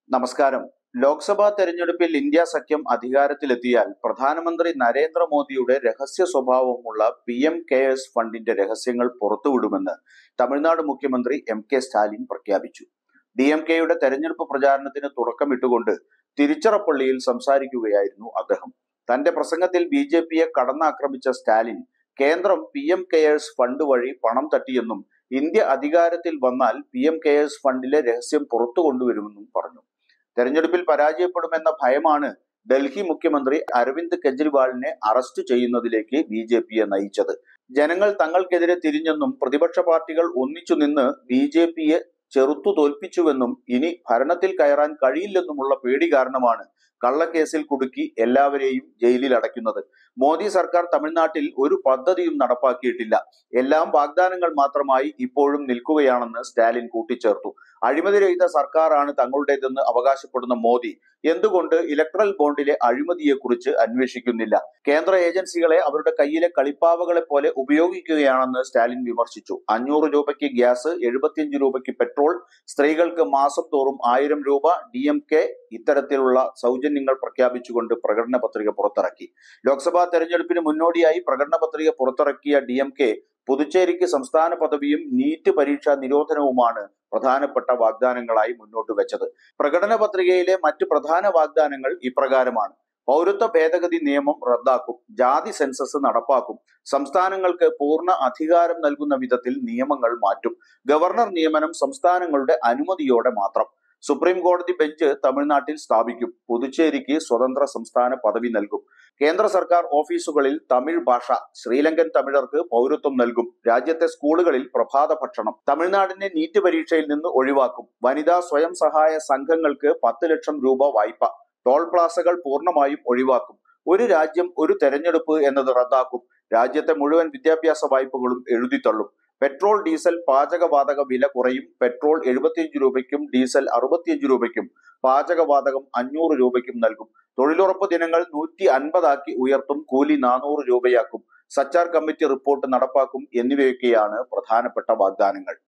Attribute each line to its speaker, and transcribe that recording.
Speaker 1: നമസ്കാരം ലോക്സഭാ തെരഞ്ഞെടുപ്പിൽ ഇന്ത്യ സഖ്യം അധികാരത്തിലെത്തിയാൽ പ്രധാനമന്ത്രി നരേന്ദ്രമോദിയുടെ രഹസ്യ സ്വഭാവമുള്ള പി എം കെയേഴ്സ് ഫണ്ടിന്റെ രഹസ്യങ്ങൾ പുറത്തുവിടുമെന്ന് തമിഴ്നാട് മുഖ്യമന്ത്രി എം കെ സ്റ്റാലിൻ പ്രഖ്യാപിച്ചു ഡി എം കെയുടെ തെരഞ്ഞെടുപ്പ് പ്രചാരണത്തിന് തുടക്കമിട്ടുകൊണ്ട് തിരുച്ചിറപ്പള്ളിയിൽ സംസാരിക്കുകയായിരുന്നു അദ്ദേഹം തന്റെ പ്രസംഗത്തിൽ ബി ജെ പിയെ കടന്നാക്രമിച്ച സ്റ്റാലിൻ കേന്ദ്രം പി എം കെയേഴ്സ് ഫണ്ട് വഴി പണം തട്ടിയെന്നും ഇന്ത്യ അധികാരത്തിൽ വന്നാൽ പി എം കെയേഴ്സ് ഫണ്ടിലെ രഹസ്യം പുറത്തു കൊണ്ടുവരുമെന്നും പറഞ്ഞു തെരഞ്ഞെടുപ്പിൽ പരാജയപ്പെടുമെന്ന ഭയമാണ് ഡൽഹി മുഖ്യമന്ത്രി അരവിന്ദ് കെജ്രിവാളിനെ അറസ്റ്റ് ചെയ്യുന്നതിലേക്ക് ബി ജെ പിയെ നയിച്ചത് ജനങ്ങൾ തങ്ങൾക്കെതിരെ തിരിഞ്ഞെന്നും പ്രതിപക്ഷ പാർട്ടികൾ ഒന്നിച്ചു നിന്ന് ബി ജെ പിയെ ചെറുത്തു തോൽപ്പിച്ചുവെന്നും ഇനി ഭരണത്തിൽ കയറാൻ കഴിയില്ലെന്നുമുള്ള പേടി കാരണമാണ് കള്ളക്കേസിൽ കുടുക്കി എല്ലാവരെയും ജയിലിൽ അടയ്ക്കുന്നത് മോദി സർക്കാർ തമിഴ്നാട്ടിൽ ഒരു പദ്ധതിയും നടപ്പാക്കിയിട്ടില്ല എല്ലാം വാഗ്ദാനങ്ങൾ മാത്രമായി ഇപ്പോഴും നിൽക്കുകയാണെന്ന് സ്റ്റാലിൻ കൂട്ടിച്ചേർത്തു അഴിമതിരഹിത സർക്കാരാണ് തങ്ങളുടേതെന്ന് അവകാശപ്പെടുന്ന മോദി എന്തുകൊണ്ട് ഇലക്ട്രൽ ബോണ്ടിലെ അഴിമതിയെക്കുറിച്ച് അന്വേഷിക്കുന്നില്ല കേന്ദ്ര ഏജൻസികളെ അവരുടെ കയ്യിലെ കളിപ്പാവകളെ പോലെ ഉപയോഗിക്കുകയാണെന്ന് സ്റ്റാലിൻ വിമർശിച്ചു അഞ്ഞൂറ് രൂപയ്ക്ക് ഗ്യാസ് എഴുപത്തിയഞ്ച് രൂപയ്ക്ക് പെട്രോൾ സ്ത്രീകൾക്ക് മാസം തോറും ആയിരം രൂപ ഡി എം കെ ഇത്തരത്തിലുള്ള സൗജന്യങ്ങൾ പ്രഖ്യാപിച്ചുകൊണ്ട് പ്രകടന പത്രിക പുറത്തിറക്കി ലോക്സഭാ തെരഞ്ഞെടുപ്പിന് മുന്നോടിയായി പ്രകടന പത്രിക പുറത്തിറക്കിയ ഡി എം കെ പുതുച്ചേരിക്ക് സംസ്ഥാന പദവിയും നീറ്റ് പരീക്ഷാ നിരോധനവുമാണ് പ്രധാനപ്പെട്ട വാഗ്ദാനങ്ങളായി മുന്നോട്ട് വെച്ചത് പ്രകടന പത്രികയിലെ മറ്റ് പ്രധാന വാഗ്ദാനങ്ങൾ ഇപ്രകാരമാണ് പൗരത്വ ഭേദഗതി നിയമം റദ്ദാക്കും ജാതി സെൻസസ് നടപ്പാക്കും സംസ്ഥാനങ്ങൾക്ക് പൂർണ്ണ അധികാരം നൽകുന്ന വിധത്തിൽ നിയമങ്ങൾ മാറ്റും ഗവർണർ നിയമനം സംസ്ഥാനങ്ങളുടെ അനുമതിയോടെ മാത്രം സുപ്രീം കോടതി ബെഞ്ച് തമിഴ്നാട്ടിൽ സ്ഥാപിക്കും പുതുച്ചേരിക്ക് സ്വതന്ത്ര സംസ്ഥാന പദവി നൽകും കേന്ദ്ര സർക്കാർ ഓഫീസുകളിൽ തമിഴ് ഭാഷ ശ്രീലങ്കൻ തമിഴർക്ക് പൗരത്വം നൽകും രാജ്യത്തെ സ്കൂളുകളിൽ പ്രഭാത ഭക്ഷണം തമിഴ്നാടിനെ നീറ്റ് പരീക്ഷയിൽ നിന്ന് ഒഴിവാക്കും വനിതാ സ്വയം സഹായ സംഘങ്ങൾക്ക് പത്ത് ലക്ഷം രൂപ വായ്പ ടോൾ പ്ലാസകൾ പൂർണ്ണമായും ഒഴിവാക്കും ഒരു രാജ്യം ഒരു തെരഞ്ഞെടുപ്പ് എന്നത് റദ്ദാക്കും രാജ്യത്തെ മുഴുവൻ വിദ്യാഭ്യാസ വായ്പകളും എഴുതിത്തള്ളും പെട്രോൾ ഡീസൽ പാചകവാതക വില കുറയും പെട്രോൾ എഴുപത്തിയഞ്ച് രൂപയ്ക്കും ഡീസൽ അറുപത്തിയഞ്ച് രൂപയ്ക്കും പാചകവാതകം അഞ്ഞൂറ് രൂപയ്ക്കും നൽകും തൊഴിലുറപ്പ് ദിനങ്ങൾ നൂറ്റി അൻപതാക്കി ഉയർത്തും കൂലി നാനൂറ് രൂപയാക്കും സച്ചാർ കമ്മിറ്റി റിപ്പോർട്ട് നടപ്പാക്കും എന്നിവയൊക്കെയാണ് പ്രധാനപ്പെട്ട വാഗ്ദാനങ്ങൾ